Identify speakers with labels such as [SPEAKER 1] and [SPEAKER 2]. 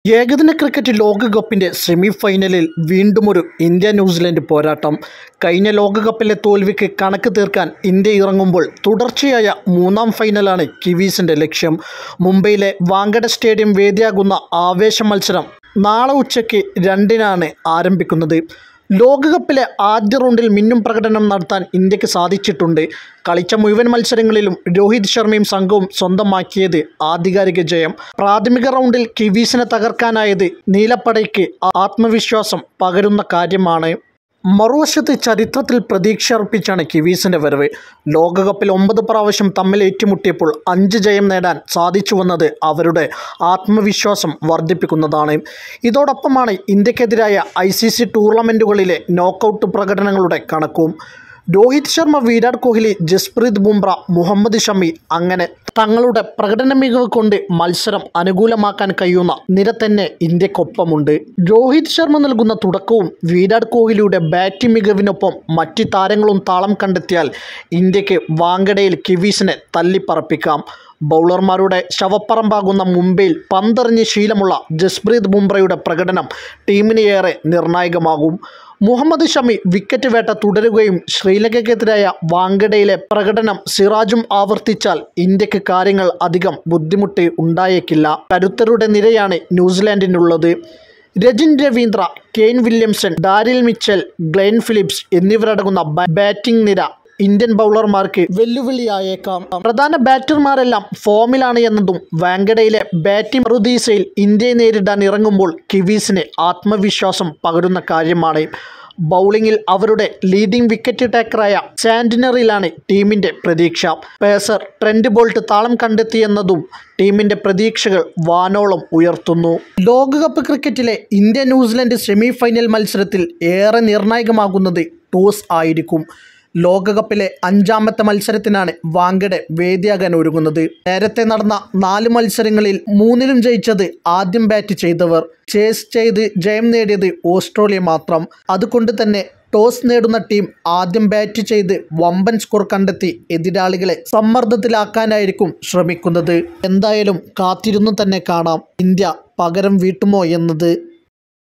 [SPEAKER 1] ഏകദിന cricket ലോകകപ്പിൻ്റെ semi ഫൈനലിൽ വീണ്ടും ഒരു ഇന്ത്യ ന്യൂസിലൻഡ് പോരാട്ടം കഴിഞ്ഞ ലോകകപ്പിലെ തോൽവിക്ക് കണക്ക് തീർക്കാൻ ഇന്ത്യ ഇറങ്ങുമ്പോൾ തുടർച്ചയായ മൂന്നാം ഫൈനലാണ് കിവീസിൻ്റെ ലക്ഷ്യം മുംബൈയിലെ വാങ്കഡ സ്റ്റേഡിയം വേദിയാകുന്ന ആവേശ മത്സരം നാളെ ഉച്ചയ്ക്ക് രണ്ടിനാണ് ആരംഭിക്കുന്നത് ലോകകപ്പിലെ ആദ്യ റൗണ്ടിൽ മിന്നും പ്രകടനം നടത്താൻ ഇന്ത്യക്ക് സാധിച്ചിട്ടുണ്ട് കളിച്ച മുഴുവൻ മത്സരങ്ങളിലും രോഹിത് ശർമ്മയും സംഘവും സ്വന്തമാക്കിയത് ആധികാരിക ജയം പ്രാഥമിക റൗണ്ടിൽ കിവീസിനെ തകർക്കാനായത് നീലപ്പടയ്ക്ക് ആത്മവിശ്വാസം പകരുന്ന കാര്യമാണ് മറുവശത്ത് ചരിത്രത്തിൽ പ്രതീക്ഷ അർപ്പിച്ചാണ് കിവീസിൻ്റെ വരവ് ലോകകപ്പിൽ ഒമ്പത് പ്രാവശ്യം തമ്മിൽ ഏറ്റുമുട്ടിയപ്പോൾ അഞ്ച് ജയം നേടാൻ സാധിച്ചു വന്നത് അവരുടെ ആത്മവിശ്വാസം വർദ്ധിപ്പിക്കുന്നതാണ് ഇതോടൊപ്പമാണ് ഇന്ത്യക്കെതിരായ ഐ സി സി ടൂർണമെൻറ്റുകളിലെ നോക്കൗട്ട് പ്രകടനങ്ങളുടെ കണക്കും രോഹിത് ശർമ്മ വിരാട് കോഹ്ലി ജസ്പ്രീത് ബുംറ മുഹമ്മദ് ഷമി അങ്ങനെ തങ്ങളുടെ പ്രകടന മികവ് കൊണ്ട് മത്സരം അനുകൂലമാക്കാൻ കഴിയുന്ന നിര തന്നെ ഇന്ത്യക്കൊപ്പമുണ്ട് രോഹിത് ശർമ്മ നൽകുന്ന തുടക്കവും വിരാട് കോഹ്ലിയുടെ ബാറ്റിംഗ് മികവിനൊപ്പം മറ്റ് താരങ്ങളും താളം കണ്ടെത്തിയാൽ ഇന്ത്യക്ക് വാങ്കഡയിൽ കിവീസിനെ തല്ലിപ്പറപ്പിക്കാം ബൗളർമാരുടെ ശവപ്പറമ്പാകുന്ന മുംബൈയിൽ പന്തെറിഞ്ഞ് ശീലമുള്ള ജസ്പ്രീത് ബുംറയുടെ പ്രകടനം ടീമിന് ഏറെ നിർണായകമാകും മുഹമ്മദ് ഷമി വിക്കറ്റ് വേട്ട തുടരുകയും ശ്രീലങ്കയ്ക്കെതിരായ വാങ്കഡയിലെ പ്രകടനം സിറാജും ആവർത്തിച്ചാൽ ഇന്ത്യക്ക് കാര്യങ്ങൾ അധികം ബുദ്ധിമുട്ട് ഉണ്ടായേക്കില്ല കരുത്തരുടെ നിരയാണ് ന്യൂസിലാൻഡിനുള്ളത് Rachin Ravindra Kane Williamson Daryl Mitchell Glenn Phillips എന്നിവരടങ്ങുന്ന ബാറ്റിംഗ് നിര ഇന്ത്യൻ ബൗളർമാർക്ക് വെല്ലുവിളിയായേക്കാം പ്രധാന ബാറ്റർമാരെല്ലാം ഫോമിലാണ് എന്നതും വാങ്കഡയിലെ ബാറ്റിംഗ് മറുദീസയിൽ ഇന്ത്യയെ നേരിടാൻ ഇറങ്ങുമ്പോൾ കിവീസിന് ആത്മവിശ്വാസം പകരുന്ന കാര്യമാണ് ബൗളിങ്ങിൽ അവരുടെ ലീഡിംഗ് വിക്കറ്റ് ടേക്കറായ സാൻഡിനറിലാണ് ടീമിൻ്റെ പ്രതീക്ഷ പേസർ ട്രെൻഡ് ബോൾട്ട് താളം കണ്ടെത്തിയെന്നതും ടീമിൻ്റെ പ്രതീക്ഷകൾ വാനോളം ഉയർത്തുന്നു ലോകകപ്പ് ക്രിക്കറ്റിലെ ഇന്ത്യ ന്യൂസിലൻഡ് സെമി ഫൈനൽ മത്സരത്തിൽ ഏറെ നിർണായകമാകുന്നത് ടോസ് ആയിരിക്കും ലോകകപ്പിലെ അഞ്ചാമത്തെ മത്സരത്തിനാണ് വാങ്കഡെ വേദിയാകാൻ ഒരുങ്ങുന്നത് നേരത്തെ നടന്ന നാല് മത്സരങ്ങളിൽ മൂന്നിലും ജയിച്ചത് ആദ്യം ബാറ്റ് ചെയ്തവർ ചേസ് ചെയ്ത് ജയം നേടിയത് ഓസ്ട്രേലിയ മാത്രം അതുകൊണ്ട് തന്നെ ടോസ് നേടുന്ന ടീം ആദ്യം ബാറ്റ് ചെയ്ത് വമ്പൻ സ്കോർ കണ്ടെത്തി എതിരാളികളെ സമ്മർദ്ദത്തിലാക്കാനായിരിക്കും ശ്രമിക്കുന്നത് എന്തായാലും കാത്തിരുന്നു തന്നെ കാണാം ഇന്ത്യ പകരം വീട്ടുമോ എന്നത്